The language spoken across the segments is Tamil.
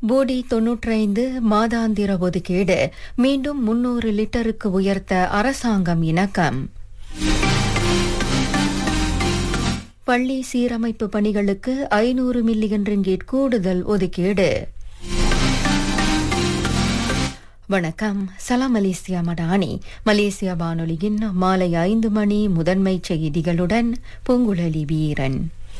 போடி தொன்னூற்றைந்து மாதாந்திர ஒதுக்கீடு மீண்டும் முன்னூறு லிட்டருக்கு உயர்த்த அரசாங்கம் இணக்கம் பள்ளி சீரமைப்பு பணிகளுக்கு ஐநூறு மில்லியன் ரிங்கீட் கூடுதல் ஒதுக்கீடு வணக்கம் சலாம் மலேசியா மடானி மலேசியா வானொலியின் மாலை ஐந்து மணி முதன்மை செய்திகளுடன் பூங்குழலி வீரன்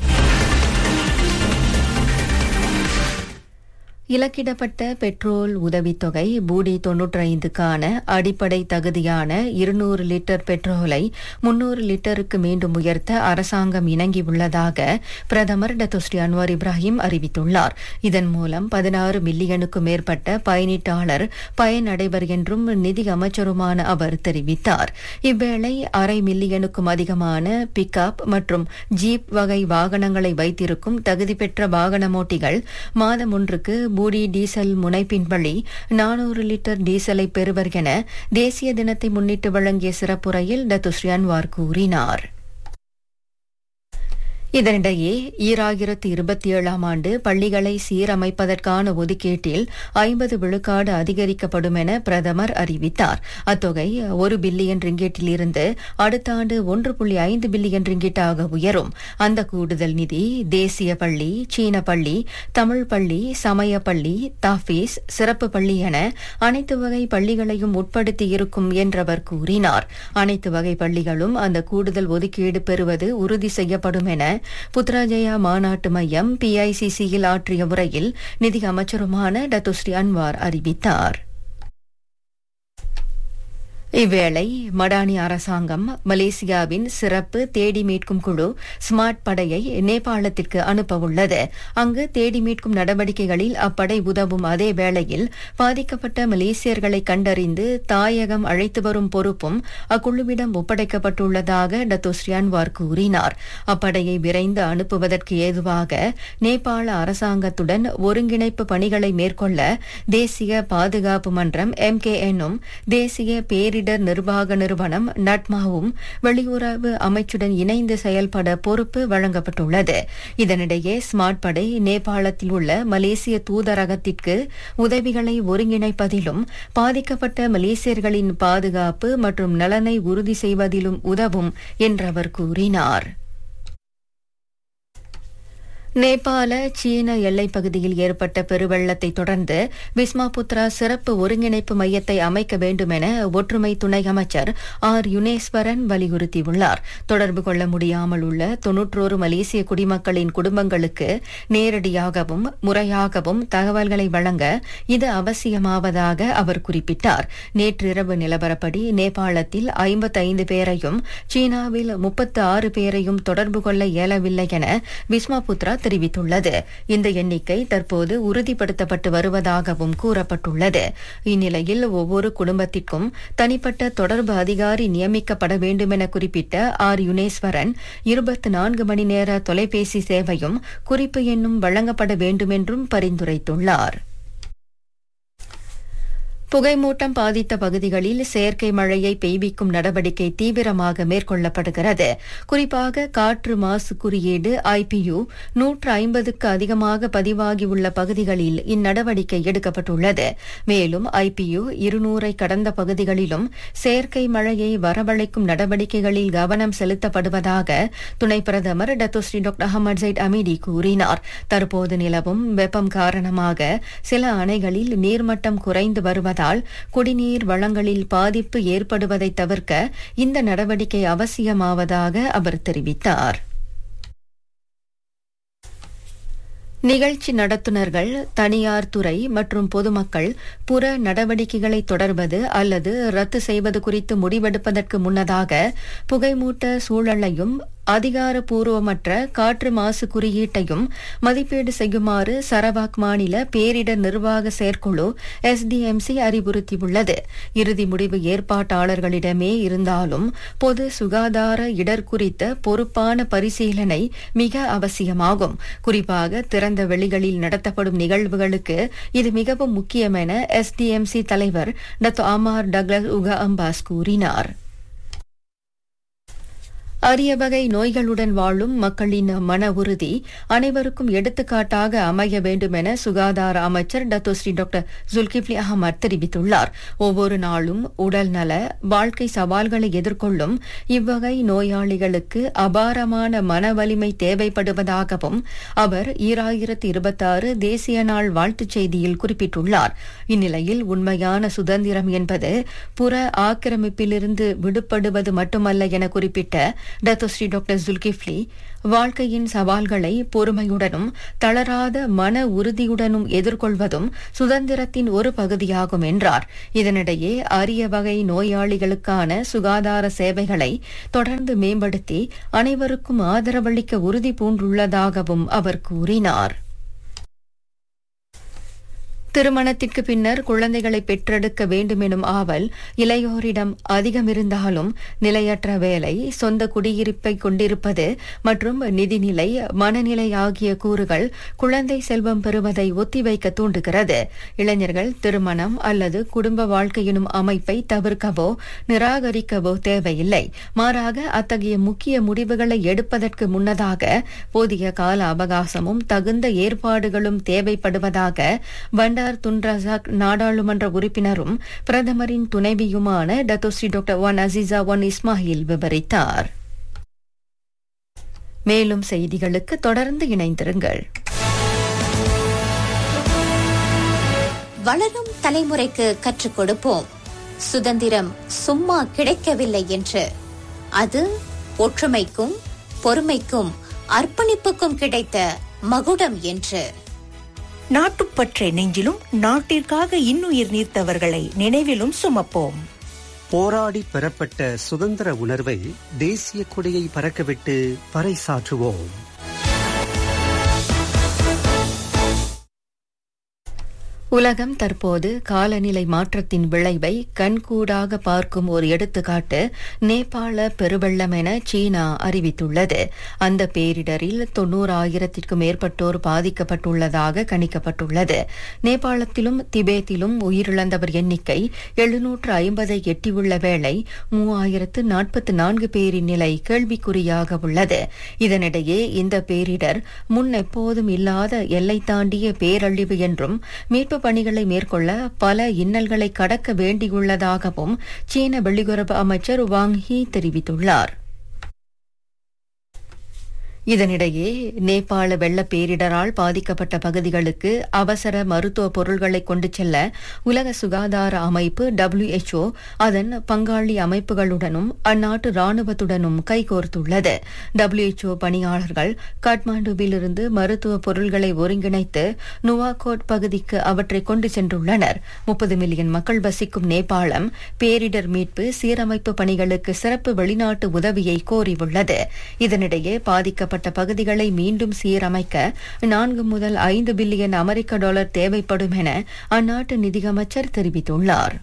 இலக்கிடப்பட்ட பெட்ரோல் உதவித்தொகை பூடி தொன்னூற்றைந்துக்கான அடிப்படை தகுதியான இருநூறு லிட்டர் பெட்ரோலை முன்னூறு லிட்டருக்கு மீண்டும் உயர்த்த அரசாங்கம் இணங்கியுள்ளதாக பிரதமர் டத்துஸ்ரீ அன்வார் இப்ராஹிம் அறிவித்துள்ளார் இதன் மூலம் பதினாறு மில்லியனுக்கும் மேற்பட்ட பயனீட்டாளர் பயனடைவர் என்றும் நிதி அமைச்சருமான அவர் தெரிவித்தார் இவ்வேளை அரை மில்லியனுக்கும் அதிகமான பிக்அப் மற்றும் ஜீப் வகை வாகனங்களை வைத்திருக்கும் தகுதி பெற்ற வாகனமோட்டிகள் மாதம் ஒன்றுக்கு பூடி டீசல் முனைப்பின் வழி நானூறு லிட்டர் டீசலை பெறுவர் என தேசிய தினத்தை முன்னிட்டு வழங்கிய சிறப்புரையில் டத்துஸ்ரீ அன்வார் கூறினார் இதனிடையே ஈராயிரத்து இருபத்தி ஏழாம் ஆண்டு பள்ளிகளை சீரமைப்பதற்கான ஒதுக்கீட்டில் ஐம்பது விழுக்காடு அதிகரிக்கப்படும் என பிரதமர் அறிவித்தார் அத்தொகை ஒரு பில்லியன் ரிங்கெட்டில் இருந்து அடுத்த ஆண்டு ஒன்று புள்ளி ஐந்து பில்லியன் ரிங்கிட்டாக உயரும் அந்த கூடுதல் நிதி தேசிய பள்ளி சீன பள்ளி தமிழ் பள்ளி சமய பள்ளி தாஃபீஸ் சிறப்பு பள்ளி என அனைத்து வகை பள்ளிகளையும் உட்படுத்தி இருக்கும் என்றவர் கூறினார் அனைத்து வகை பள்ளிகளும் அந்த கூடுதல் ஒதுக்கீடு பெறுவது உறுதி செய்யப்படும் என புத்ராஜயா மாநாட்டு மையம் பிஐசிசியில் ஆற்றிய உரையில் நிதி அமைச்சருமான டத்துஸ்ரீ அன்வார் அறிவித்தார் இவ்வேளை மடானி அரசாங்கம் மலேசியாவின் சிறப்பு தேடி மீட்கும் குழு ஸ்மார்ட் படையை நேபாளத்திற்கு அனுப்ப உள்ளது அங்கு தேடி மீட்கும் நடவடிக்கைகளில் அப்படை உதவும் அதே வேளையில் பாதிக்கப்பட்ட மலேசியர்களை கண்டறிந்து தாயகம் அழைத்து வரும் பொறுப்பும் அக்குழுவிடம் ஒப்படைக்கப்பட்டுள்ளதாக டத்தோஸ்ரீ அன்வார் கூறினார் அப்படையை விரைந்து அனுப்புவதற்கு ஏதுவாக நேபாள அரசாங்கத்துடன் ஒருங்கிணைப்பு பணிகளை மேற்கொள்ள தேசிய பாதுகாப்பு மன்றம் எம்கேஎன்னும் தேசிய பேரிடர் பேரிடர் நிர்வாக நிறுவனம் நட்மாவும் வெளியுறவு அமைச்சுடன் இணைந்து செயல்பட பொறுப்பு வழங்கப்பட்டுள்ளது இதனிடையே ஸ்மார்ட் படை நேபாளத்தில் உள்ள மலேசிய தூதரகத்திற்கு உதவிகளை ஒருங்கிணைப்பதிலும் பாதிக்கப்பட்ட மலேசியர்களின் பாதுகாப்பு மற்றும் நலனை உறுதி செய்வதிலும் உதவும் என்றவர் கூறினார் நேபாள சீன எல்லைப் பகுதியில் ஏற்பட்ட பெருவெள்ளத்தை தொடர்ந்து விஸ்மாபுத்ரா சிறப்பு ஒருங்கிணைப்பு மையத்தை அமைக்க வேண்டும் என ஒற்றுமை துணை அமைச்சர் ஆர் யுனேஸ்வரன் வலியுறுத்தியுள்ளார் தொடர்பு கொள்ள முடியாமல் உள்ள தொன்னூற்றோரு மலேசிய குடிமக்களின் குடும்பங்களுக்கு நேரடியாகவும் முறையாகவும் தகவல்களை வழங்க இது அவசியமாவதாக அவர் குறிப்பிட்டார் நேற்றிரவு நிலவரப்படி நேபாளத்தில் ஐம்பத்தைந்து பேரையும் சீனாவில் முப்பத்து ஆறு பேரையும் தொடர்பு கொள்ள இயலவில்லை என விஸ்மாபுத்ரா தெரிவித்துள்ளது இந்த எண்ணிக்கை தற்போது உறுதிப்படுத்தப்பட்டு வருவதாகவும் கூறப்பட்டுள்ளது இந்நிலையில் ஒவ்வொரு குடும்பத்திற்கும் தனிப்பட்ட தொடர்பு அதிகாரி நியமிக்கப்பட வேண்டுமென குறிப்பிட்ட ஆர் யுனேஸ்வரன் இருபத்தி நான்கு மணி நேர தொலைபேசி சேவையும் குறிப்பு எண்ணும் வழங்கப்பட வேண்டுமென்றும் பரிந்துரைத்துள்ளார் புகைமூட்டம் பாதித்த பகுதிகளில் செயற்கை மழையை பெய்விக்கும் நடவடிக்கை தீவிரமாக மேற்கொள்ளப்படுகிறது குறிப்பாக காற்று மாசு குறியீடு ஐபியு நூற்று ஐம்பதுக்கு அதிகமாக பதிவாகியுள்ள பகுதிகளில் இந்நடவடிக்கை எடுக்கப்பட்டுள்ளது மேலும் ஐபியு இருநூறை கடந்த பகுதிகளிலும் செயற்கை மழையை வரவழைக்கும் நடவடிக்கைகளில் கவனம் செலுத்தப்படுவதாக துணை பிரதமர் Datuk Seri doctor Ahmad Zahid Hamidi கூறினார் தற்போது நிலவும் வெப்பம் காரணமாக சில அணைகளில் நீர்மட்டம் குறைந்து வருவதால் குடிநீர் வளங்களில் பாதிப்பு ஏற்படுவதை தவிர்க்க இந்த நடவடிக்கை அவசியமாவதாக அவர் தெரிவித்தார் நிகழ்ச்சி நடத்துனர்கள் தனியார் துறை மற்றும் பொதுமக்கள் புற நடவடிக்கைகளை தொடர்வது அல்லது ரத்து செய்வது குறித்து முடிவெடுப்பதற்கு முன்னதாக புகைமூட்ட சூழலையும் அதிகாரப்பூர்வமற்ற காற்று மாசு குறியீட்டையும் மதிப்பீடு செய்யுமாறு சரவாக் மாநில பேரிடர் நிர்வாக செயற்குழு எஸ்டிஎம்சி அறிவுறுத்தியுள்ளது இறுதி முடிவு ஏற்பாட்டாளர்களிடமே இருந்தாலும் பொது சுகாதார இடர் குறித்த பொறுப்பான பரிசீலனை மிக அவசியமாகும் குறிப்பாக திறந்த வெளிகளில் நடத்தப்படும் நிகழ்வுகளுக்கு இது மிகவும் முக்கியம் என எஸ்டிஎம்சி தலைவர் Datuk Amar Douglas Uggah Embas கூறினார் அரிய வகை நோய்களுடன் வாழும் மக்களின் மன உறுதி அனைவருக்கும் எடுத்துக்காட்டாக அமைய வேண்டும் என சுகாதார அமைச்சர் டத்தோஸ்ரீ டாக்டர் ஜுல்கிப்லி அகமது தெரிவித்துள்ளார் ஒவ்வொரு நாளும் உடல் நல வாழ்க்கை சவால்களை எதிர்கொள்ளும் இவ்வகை நோயாளிகளுக்கு அபாரமான மன வலிமை தேவைப்படுவதாகவும் அவர் ஈராயிரத்தி இருபத்தாறு தேசிய நாள் வாழ்த்துச் செய்தியில் குறிப்பிட்டுள்ளார் இந்நிலையில் உண்மையான சுதந்திரம் என்பது புற ஆக்கிரமிப்பிலிருந்து விடுபடுவது மட்டுமல்ல என குறிப்பிட்ட டத்தோஸ்ரீ டாக்டர் ஜுல்கிஃப்லி வாழ்க்கையின் சவால்களை பொறுமையுடனும் தளராத மன உறுதியுடனும் எதிர்கொள்வதும் சுதந்திரத்தின் ஒரு பகுதியாகும் என்றார் இதனிடையே அரிய வகை நோயாளிகளுக்கான சுகாதார சேவைகளை தொடர்ந்து மேம்படுத்தி அனைவருக்கும் ஆதரவளிக்க உறுதி பூண்டுள்ளதாகவும் அவர் கூறினார் திருமணத்திற்கு பின்னர் குழந்தைகளை பெற்றெடுக்க வேண்டும் எனும் ஆவல் இளையோரிடம் அதிகம் இருந்தாலும் நிலையற்ற வேலை சொந்த குடியிருப்பை கொண்டிருப்பது மற்றும் நிதிநிலை மனநிலை ஆகிய கூறுகள் குழந்தை செல்வம் பெறுவதை ஒத்திவைக்க தூண்டுகிறது இளைஞர்கள் திருமணம் அல்லது குடும்ப வாழ்க்கை எனும் அமைப்பை தவிர்க்கவோ நிராகரிக்கவோ தேவையில்லை மாறாக அத்தகைய முக்கிய முடிவுகளை எடுப்பதற்கு முன்னதாக போதிய கால அவகாசமும் தகுந்த ஏற்பாடுகளும் தேவைப்படுவதாக பண்டார் துன்ரசாக் நாடாளுமன்ற உறுப்பினரும் பிரதமரின் துணைவியுமான Datuk Seri doctor Wan Azizah Wan Ismail விவரித்தார் மேலும் செய்திகளுக்கு தொடர்ந்து இணைந்திருங்கள் வளரும் தலைமுறைக்கு கற்றுக் கொடுப்போம் சுதந்திரம் சும்மா கிடைக்கவில்லை என்று அது ஒற்றுமைக்கும் பொறுமைக்கும் அர்ப்பணிப்புக்கும் கிடைத்த மகுடம் என்று நாட்டுப்பற்றை நெஞ்சிலும் நாட்டிற்காக இன்னுயிர் நீர்த்தவர்களை நினைவிலும் சுமப்போம் போராடி பெறப்பட்ட சுதந்திர உணர்வை தேசிய கொடியை பறக்கவிட்டு பறைசாற்றுவோம் உலகம் தற்போது காலநிலை மாற்றத்தின் விளைவை கண்கூடாக பார்க்கும் ஒரு எடுத்துக்காட்டு நேபாள பெருவெள்ளம் என சீனா அறிவித்துள்ளது அந்த பேரிடரில் தொன்னூறாயிரத்திற்கும் மேற்பட்டோர் பாதிக்கப்பட்டுள்ளதாக கணிக்கப்பட்டுள்ளது நேபாளத்திலும் திபேத்திலும் உயிரிழந்தவர் எண்ணிக்கை எழுநூற்று ஐம்பதை எட்டியுள்ள வேளை மூவாயிரத்து நாற்பத்தி நான்கு பேரின் நிலை கேள்விக்குறியாக உள்ளது இதனிடையே இந்த பேரிடர் முன் எப்போதும் இல்லாத எல்லை தாண்டிய பேரழிவு என்றும் மீட்பு பணிகளை மேற்கொள்ள பல இன்னல்களை கடக்க வேண்டியுள்ளதாகவும் சீன வெளியுறவு அமைச்சர் வாங் ஹி தெரிவித்துள்ளார் இதனிடையே நேபாள வெள்ள பேரிடரால் பாதிக்கப்பட்ட பகுதிகளுக்கு அவசர மருத்துவ பொருள்களை கொண்டு செல்ல உலக சுகாதார அமைப்பு டபிள்யூஎச்ஓ அதன் பங்காளி அமைப்புகளுடனும் அந்நாட்டு ராணுவத்துடனும் கைகோர்த்துள்ளது டபிள்யூஎச்ஓ பணியாளர்கள் காட்மாண்டுவிலிருந்து மருத்துவ பொருள்களை ஒருங்கிணைத்து நுவாகோட் பகுதிக்கு அவற்றை கொண்டு சென்றுள்ளனர் முப்பது மில்லியன் மக்கள் வசிக்கும் நேபாளம் பேரிடர் மீட்பு சீரமைப்பு பணிகளுக்கு சிறப்பு வெளிநாட்டு உதவியை கோரியுள்ளது இதனிடையே பாதிக்கப்பட்ட பாதிக்கப்பட்ட பகுதிகளை மீண்டும் சீரமைக்க நான்கு முதல் ஐந்து பில்லியன் அமெரிக்க டாலர் தேவைப்படும் என அந்நாட்டு நிதியமைச்சர் தெரிவித்துள்ளார்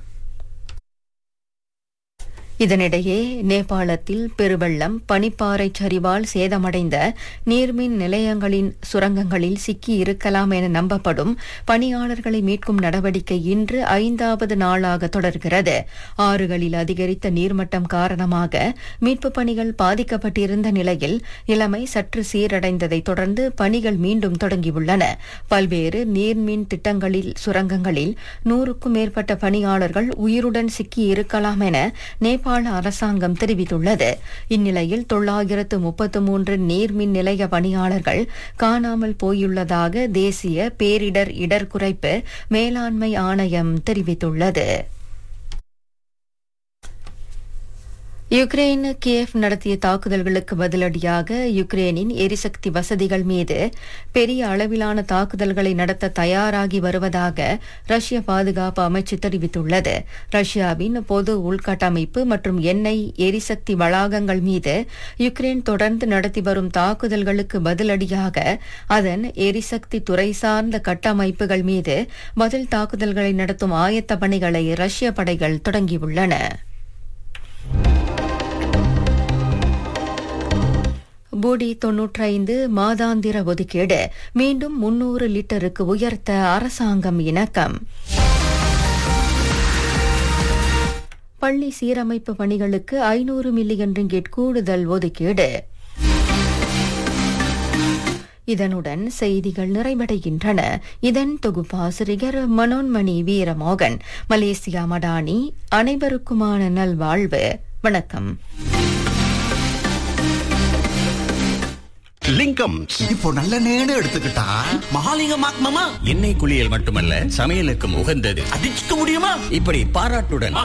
இதனிடையே நேபாளத்தில் பெருவெள்ளம் பனிப்பாறை சரிவால் சேதமடைந்த நீர்மின் நிலையங்களின் சுரங்கங்களில் சிக்கி இருக்கலாம் என நம்பப்படும் பணியாளர்களை மீட்கும் நடவடிக்கை இன்று ஐந்தாவது நாளாக தொடர்கிறது ஆறுகளில் அதிகரித்த நீர்மட்டம் காரணமாக மீட்புப் பணிகள் பாதிக்கப்பட்டிருந்த நிலையில் நிலைமை சற்று சீரடைந்ததை தொடர்ந்து பணிகள் மீண்டும் தொடங்கியுள்ளன பல்வேறு நீர்மின் திட்டங்களில் சுரங்கங்களில் நூறுக்கும் மேற்பட்ட பணியாளர்கள் உயிருடன் சிக்கி இருக்கலாம் என நேபாள அரசாங்கம் தெரிவித்துள்ளது இந்நிலையில் தொள்ளாயிரத்து முப்பத்து மூன்று நீர்மின் நிலைய பணியாளர்கள் காணாமல் போயுள்ளதாக தேசிய பேரிடர் இடர் குறைப்பு மேலாண்மை ஆணையம் தெரிவித்துள்ளது யுக்ரைன் கியேவ் நடத்திய தாக்குதல்களுக்கு பதிலடியாக யுக்ரைனின் எரிசக்தி வசதிகள் மீது பெரிய அளவிலான தாக்குதல்களை நடத்த தயாராகி வருவதாக ரஷ்ய பாதுகாப்பு அமைச்சு தெரிவித்துள்ளது ரஷ்யாவின் பொது உள்கட்டமைப்பு மற்றும் எண்ணெய் எரிசக்தி வளாகங்கள் மீது யுக்ரைன் தொடர்ந்து நடத்தி வரும் தாக்குதல்களுக்கு பதிலடியாக அதன் எரிசக்தி துறை சார்ந்த கட்டமைப்புகள் மீது பதில் தாக்குதல்களை நடத்தும் ஆயத்த பணிகளை ரஷ்ய படைகள் தொடங்கியுள்ளன பூடி தொன்னூற்றைந்து மாதாந்திர ஒதுக்கீடு மீண்டும் முன்னூறு லிட்டருக்கு உயர்த்த அரசாங்கம் இணக்கம் பள்ளி சீரமைப்பு பணிகளுக்கு ஐநூறு மில்லியன் ரிங்கெட் கூடுதல் ஒதுக்கீடு இதனுடன் செய்திகள் நிறைவடைகின்றன இதன் தொகுப்பாசிரியர் மனோன்மணி வீரமோகன் மலேசியா மடானி அனைவருக்குமான நல்வாழ்வு வணக்கம் லிங்கம் இப்போ நல்ல நேடு எடுத்துக்கிட்டா மகாலிங்கம் மாமா எண்ணெய் குளியல் மட்டுமல்ல சமையலுக்கும் உகந்தது அடிச்சுக்க முடியுமா இப்படி பாராட்டுடன்